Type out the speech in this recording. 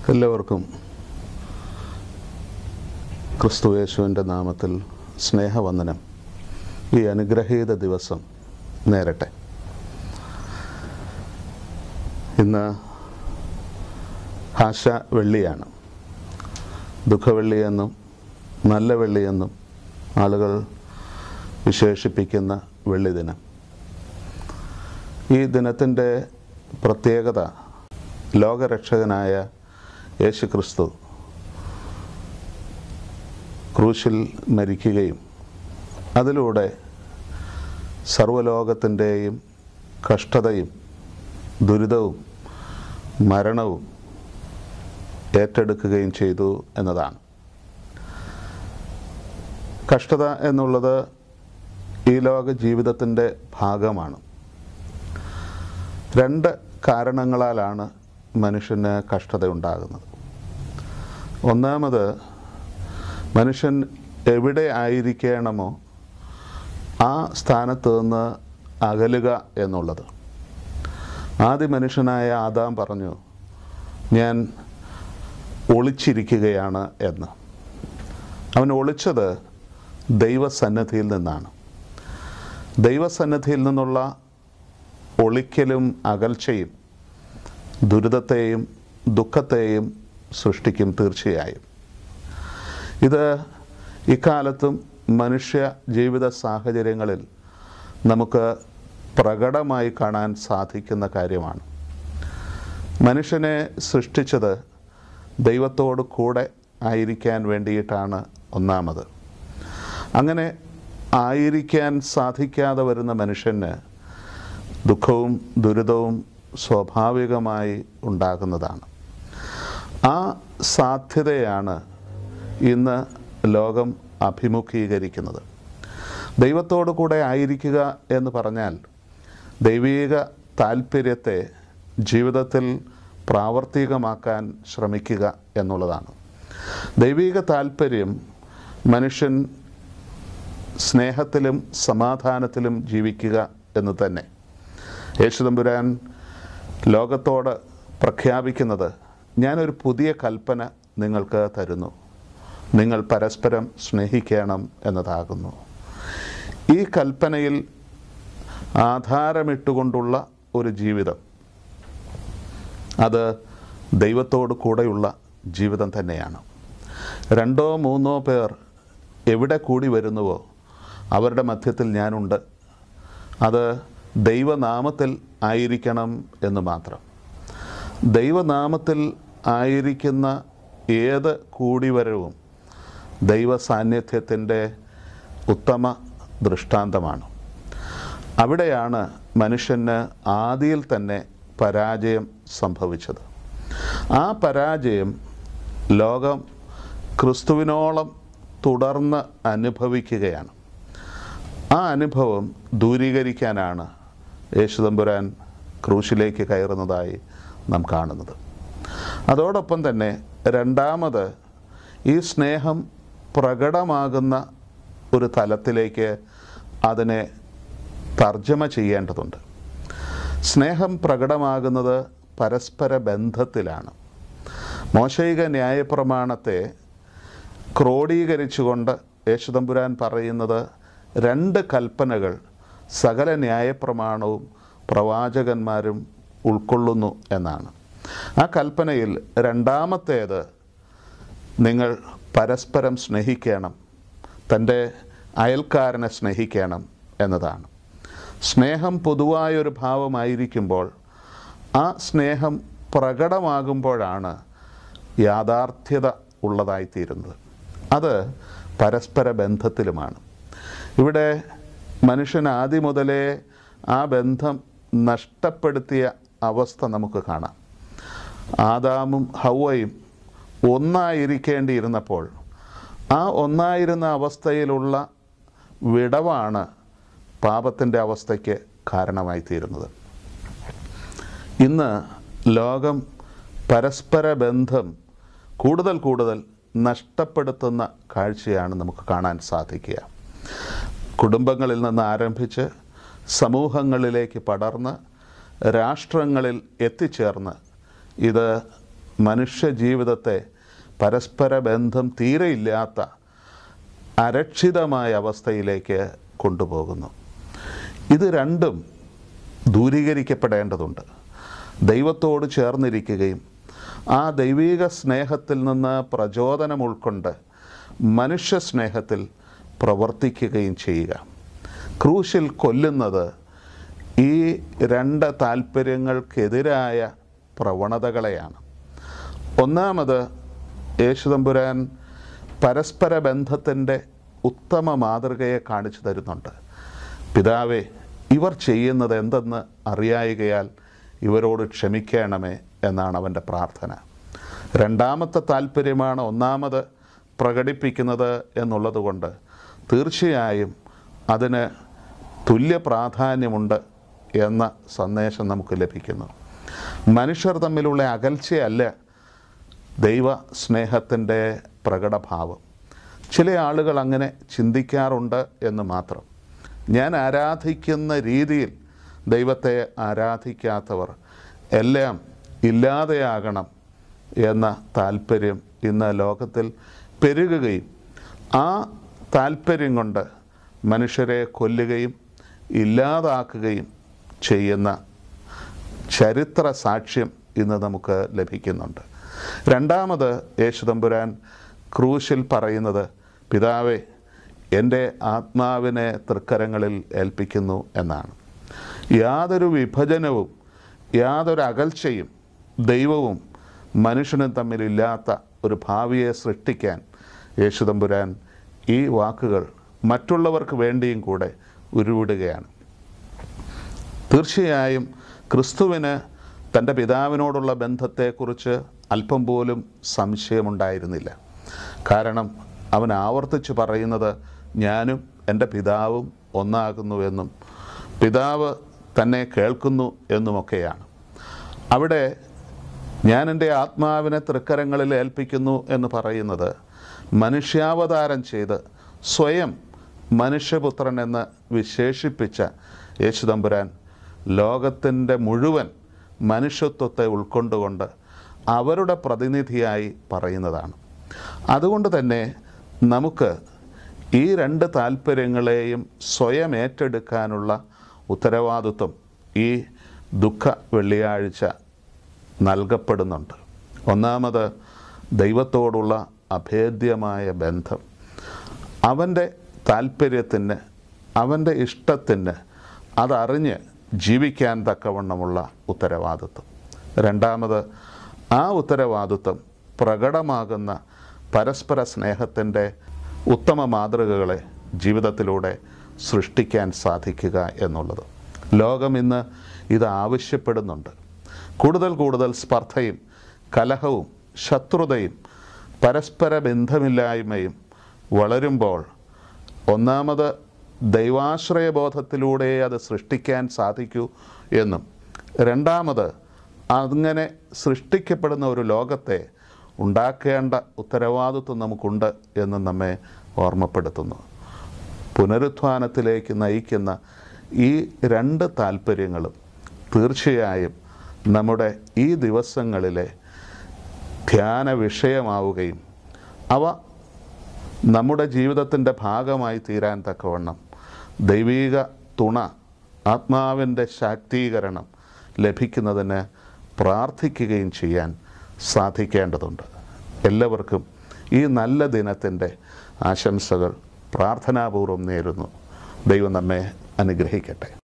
എല്ലാവർക്കും ക്രിസ്തു യേശുവിൻ്റെ നാമത്തിൽ സ്നേഹവന്ദനം ഈ അനുഗ്രഹീത ദിവസം നേരട്ടെ ഇന്ന് ആശ വെള്ളിയാണ് ദുഃഖവെള്ളിയെന്നും നല്ല വെള്ളിയെന്നും ആളുകൾ വിശേഷിപ്പിക്കുന്ന വെള്ളി ദിനം ഈ ദിനത്തിൻ്റെ പ്രത്യേകത ലോകരക്ഷകനായ യേശു ക്രിസ്തു ക്രൂശിൽ മരിക്കുകയും അതിലൂടെ സർവലോകത്തിൻ്റെയും കഷ്ടതയും ദുരിതവും മരണവും ഏറ്റെടുക്കുകയും ചെയ്തു എന്നതാണ് കഷ്ടത എന്നുള്ളത് ഈ ലോക ജീവിതത്തിൻ്റെ ഭാഗമാണ് രണ്ട് കാരണങ്ങളാലാണ് മനുഷ്യന് കഷ്ടത ഉണ്ടാകുന്നത് ഒന്നാമത് മനുഷ്യൻ എവിടെ ആയിരിക്കണമോ ആ സ്ഥാനത്ത് നിന്ന് അകലുക എന്നുള്ളത് ആദ്യ മനുഷ്യനായ ആദാം പറഞ്ഞു ഞാൻ ഒളിച്ചിരിക്കുകയാണ് എന്ന് അവൻ ഒളിച്ചത് ദൈവസന്നദ്ധിയിൽ നിന്നാണ് ദൈവസന്നദ്ധിയിൽ നിന്നുള്ള ഒളിക്കലും അകൽച്ചയും ദുരിതത്തെയും ദുഃഖത്തെയും സൃഷ്ടിക്കും തീർച്ചയായും ഇത് ഇക്കാലത്തും മനുഷ്യ ജീവിത സാഹചര്യങ്ങളിൽ നമുക്ക് പ്രകടമായി കാണാൻ സാധിക്കുന്ന കാര്യമാണ് മനുഷ്യനെ സൃഷ്ടിച്ചത് ദൈവത്തോട് കൂടെ ആയിരിക്കാൻ വേണ്ടിയിട്ടാണ് ഒന്നാമത് അങ്ങനെ ആയിരിക്കാൻ സാധിക്കാതെ വരുന്ന മനുഷ്യന് ദുഃഖവും ദുരിതവും സ്വാഭാവികമായി ഉണ്ടാകുന്നതാണ് ആ സാധ്യതയാണ് ഇന്ന് ലോകം അഭിമുഖീകരിക്കുന്നത് ദൈവത്തോടു കൂടെ ആയിരിക്കുക എന്ന് പറഞ്ഞാൽ ദൈവീക താല്പര്യത്തെ ജീവിതത്തിൽ പ്രാവർത്തികമാക്കാൻ ശ്രമിക്കുക എന്നുള്ളതാണ് ദൈവീക താല്പര്യം മനുഷ്യൻ സ്നേഹത്തിലും സമാധാനത്തിലും ജീവിക്കുക എന്ന് തന്നെ യേശുദമ്പുരാൻ ലോകത്തോട് പ്രഖ്യാപിക്കുന്നത് ഞാനൊരു പുതിയ കൽപ്പന നിങ്ങൾക്ക് തരുന്നു നിങ്ങൾ പരസ്പരം സ്നേഹിക്കണം എന്നതാകുന്നു ഈ കൽപ്പനയിൽ ആധാരമിട്ടുകൊണ്ടുള്ള ഒരു ജീവിതം അത് ദൈവത്തോട് കൂടെയുള്ള ജീവിതം തന്നെയാണ് രണ്ടോ മൂന്നോ പേർ എവിടെ കൂടി വരുന്നുവോ അവരുടെ മധ്യത്തിൽ ഞാനുണ്ട് അത് ദൈവനാമത്തിൽ ആയിരിക്കണം എന്ന് മാത്രം ദൈവനാമത്തിൽ ആയിരിക്കുന്ന ഏത് കൂടിവരവും ദൈവ സാന്നിധ്യത്തിൻ്റെ ഉത്തമ ദൃഷ്ടാന്തമാണ് അവിടെയാണ് മനുഷ്യന് ആദിയിൽ തന്നെ പരാജയം സംഭവിച്ചത് ആ പരാജയം ലോകം ക്രിസ്തുവിനോളം തുടർന്ന് അനുഭവിക്കുകയാണ് ആ അനുഭവം ദൂരീകരിക്കാനാണ് യേശുദമ്പുരാൻ ക്രൂശിലേക്ക് കയറുന്നതായി നാം കാണുന്നത് അതോടൊപ്പം തന്നെ രണ്ടാമത് ഈ സ്നേഹം പ്രകടമാകുന്ന ഒരു തലത്തിലേക്ക് അതിനെ തർജ്ജമ ചെയ്യേണ്ടതുണ്ട് സ്നേഹം പ്രകടമാകുന്നത് പരസ്പര ബന്ധത്തിലാണ് മോശയിക ന്യായപ്രമാണത്തെ ക്രോഡീകരിച്ചുകൊണ്ട് യേശുദമ്പുരാൻ പറയുന്നത് രണ്ട് കൽപ്പനകൾ സകല ന്യായപ്രമാണവും പ്രവാചകന്മാരും ഉൾക്കൊള്ളുന്നു എന്നാണ് ആ കൽപ്പനയിൽ രണ്ടാമത്തേത് നിങ്ങൾ പരസ്പരം സ്നേഹിക്കണം തൻ്റെ അയൽക്കാരനെ സ്നേഹിക്കണം എന്നതാണ് സ്നേഹം പൊതുവായൊരു ഭാവമായിരിക്കുമ്പോൾ ആ സ്നേഹം പ്രകടമാകുമ്പോഴാണ് യാഥാർത്ഥ്യത ഉള്ളതായിത്തീരുന്നത് അത് പരസ്പര ബന്ധത്തിലുമാണ് ഇവിടെ മനുഷ്യൻ ആദ്യം മുതലേ ആ ബന്ധം നഷ്ടപ്പെടുത്തിയ അവസ്ഥ നമുക്ക് കാണാം ആദാമും ഹൗവയും ഒന്നായിരിക്കേണ്ടിയിരുന്നപ്പോൾ ആ ഒന്നായിരുന്ന അവസ്ഥയിലുള്ള വിടവാണ് പാപത്തിൻ്റെ അവസ്ഥയ്ക്ക് കാരണമായി തീരുന്നത് ഇന്ന് ലോകം പരസ്പര ബന്ധം കൂടുതൽ കൂടുതൽ നഷ്ടപ്പെടുത്തുന്ന കാഴ്ചയാണ് നമുക്ക് കാണാൻ സാധിക്കുക കുടുംബങ്ങളിൽ നിന്ന് ആരംഭിച്ച് സമൂഹങ്ങളിലേക്ക് പടർന്ന് രാഷ്ട്രങ്ങളിൽ എത്തിച്ചേർന്ന് ഇത് മനുഷ്യ ജീവിതത്തെ പരസ്പര ബന്ധം തീരെയില്ലാത്ത അരക്ഷിതമായ അവസ്ഥയിലേക്ക് കൊണ്ടുപോകുന്നു ഇത് രണ്ടും ദൂരീകരിക്കപ്പെടേണ്ടതുണ്ട് ദൈവത്തോട് ചേർന്നിരിക്കുകയും ആ ദൈവീക സ്നേഹത്തിൽ നിന്ന് പ്രചോദനം ഉൾക്കൊണ്ട് മനുഷ്യ സ്നേഹത്തിൽ പ്രവർത്തിക്കുകയും ചെയ്യുക ക്രൂശിൽ കൊല്ലുന്നത് ഈ രണ്ട് താല്പര്യങ്ങൾക്കെതിരായ പ്രവണതകളെയാണ് ഒന്നാമത് യേശുതമ്പുരാൻ പരസ്പര ബന്ധത്തിൻ്റെ ഉത്തമ മാതൃകയെ കാണിച്ചു തരുന്നുണ്ട് പിതാവേ ഇവർ ചെയ്യുന്നത് എന്തെന്ന് അറിയായികയാൽ ഇവരോട് ക്ഷമിക്കണമേ എന്നാണ് അവൻ്റെ പ്രാർത്ഥന രണ്ടാമത്തെ താല്പര്യമാണ് ഒന്നാമത് പ്രകടിപ്പിക്കുന്നത് എന്നുള്ളതുകൊണ്ട് തീർച്ചയായും അതിന് തുല്യ പ്രാധാന്യമുണ്ട് എന്ന സന്ദേശം നമുക്ക് ലഭിക്കുന്നു മനുഷ്യർ തമ്മിലുള്ള അകൽച്ചയല്ല ദൈവ സ്നേഹത്തിൻ്റെ പ്രകടഭാവം ചില ആളുകൾ അങ്ങനെ ചിന്തിക്കാറുണ്ട് എന്ന് മാത്രം ഞാൻ ആരാധിക്കുന്ന രീതിയിൽ ദൈവത്തെ ആരാധിക്കാത്തവർ എല്ലാം ഇല്ലാതെയാകണം എന്ന താല്പര്യം ഇന്ന് ലോകത്തിൽ പെരുകുകയും ആ താല്പര്യം കൊണ്ട് മനുഷ്യരെ കൊല്ലുകയും ഇല്ലാതാക്കുകയും ചെയ്യുന്ന ചരിത്ര സാക്ഷ്യം ഇന്ന് നമുക്ക് ലഭിക്കുന്നുണ്ട് രണ്ടാമത് യേശുതമ്പുരാൻ ക്രൂശിൽ പറയുന്നത് പിതാവേ എൻ്റെ ആത്മാവിനെ തൃക്കരങ്ങളിൽ ഏൽപ്പിക്കുന്നു എന്നാണ് യാതൊരു വിഭജനവും യാതൊരു അകൽച്ചയും ദൈവവും മനുഷ്യനും തമ്മിലില്ലാത്ത ഒരു ഭാവിയെ സൃഷ്ടിക്കാൻ യേശുതമ്പുരാൻ ഈ വാക്കുകൾ മറ്റുള്ളവർക്ക് വേണ്ടിയും കൂടെ ഉരുവിടുകയാണ് തീർച്ചയായും ക്രിസ്തുവിന് തൻ്റെ പിതാവിനോടുള്ള ബന്ധത്തെക്കുറിച്ച് അല്പം പോലും സംശയമുണ്ടായിരുന്നില്ല കാരണം അവൻ ആവർത്തിച്ച് പറയുന്നത് ഞാനും എൻ്റെ പിതാവും ഒന്നാകുന്നുവെന്നും പിതാവ് തന്നെ കേൾക്കുന്നു എന്നുമൊക്കെയാണ് അവിടെ ഞാൻ എൻ്റെ ആത്മാവിനെ തൃക്കരങ്ങളിൽ ഏൽപ്പിക്കുന്നു എന്ന് പറയുന്നത് മനുഷ്യാവതാരം ചെയ്ത് സ്വയം മനുഷ്യപുത്രൻ എന്ന് വിശേഷിപ്പിച്ച യേശുദമ്പുരാൻ ലോകത്തിൻ്റെ മുഴുവൻ മനുഷ്യത്വത്തെ ഉൾക്കൊണ്ടുകൊണ്ട് അവരുടെ പ്രതിനിധിയായി പറയുന്നതാണ് അതുകൊണ്ട് തന്നെ നമുക്ക് ഈ രണ്ട് താല്പര്യങ്ങളെയും സ്വയം ഏറ്റെടുക്കാനുള്ള ഉത്തരവാദിത്വം ഈ ദുഃഖ വെള്ളിയാഴ്ച നൽകപ്പെടുന്നുണ്ട് ഒന്നാമത് ദൈവത്തോടുള്ള അഭേദ്യമായ ബന്ധം അവൻ്റെ താല്പര്യത്തിന് അവൻ്റെ ഇഷ്ടത്തിന് അതറിഞ്ഞ് ജീവിക്കാൻ തക്കവണ്ണമുള്ള ഉത്തരവാദിത്വം രണ്ടാമത് ആ ഉത്തരവാദിത്വം പ്രകടമാകുന്ന പരസ്പര സ്നേഹത്തിൻ്റെ ഉത്തമ മാതൃകകളെ ജീവിതത്തിലൂടെ സൃഷ്ടിക്കാൻ സാധിക്കുക എന്നുള്ളത് ലോകം ഇന്ന് ഇത് ആവശ്യപ്പെടുന്നുണ്ട് കൂടുതൽ കൂടുതൽ സ്പർദ്ധയും കലഹവും ശത്രുതയും പരസ്പര ബന്ധമില്ലായ്മയും വളരുമ്പോൾ ഒന്നാമത് ദൈവാശ്രയബോധത്തിലൂടെ അത് സൃഷ്ടിക്കാൻ സാധിക്കൂ എന്നും രണ്ടാമത് അങ്ങനെ സൃഷ്ടിക്കപ്പെടുന്ന ഒരു ലോകത്തെ ഉണ്ടാക്കേണ്ട ഉത്തരവാദിത്വം നമുക്കുണ്ട് എന്ന് നമ്മെ ഓർമ്മപ്പെടുത്തുന്നു പുനരുത്ഥാനത്തിലേക്ക് നയിക്കുന്ന ഈ രണ്ട് താല്പര്യങ്ങളും തീർച്ചയായും നമ്മുടെ ഈ ദിവസങ്ങളിലെ ധ്യാന വിഷയമാവുകയും അവ നമ്മുടെ ജീവിതത്തിൻ്റെ ഭാഗമായി തീരാൻ തക്കവണ്ണം ദൈവീക തുണ ആത്മാവിൻ്റെ ശാക്തീകരണം ലഭിക്കുന്നതിന് പ്രാർത്ഥിക്കുകയും ചെയ്യാൻ സാധിക്കേണ്ടതുണ്ട് എല്ലാവർക്കും ഈ നല്ല ദിനത്തിൻ്റെ ആശംസകൾ പ്രാർത്ഥനാപൂർവ്വം നേരുന്നു ദൈവം നമ്മെ അനുഗ്രഹിക്കട്ടെ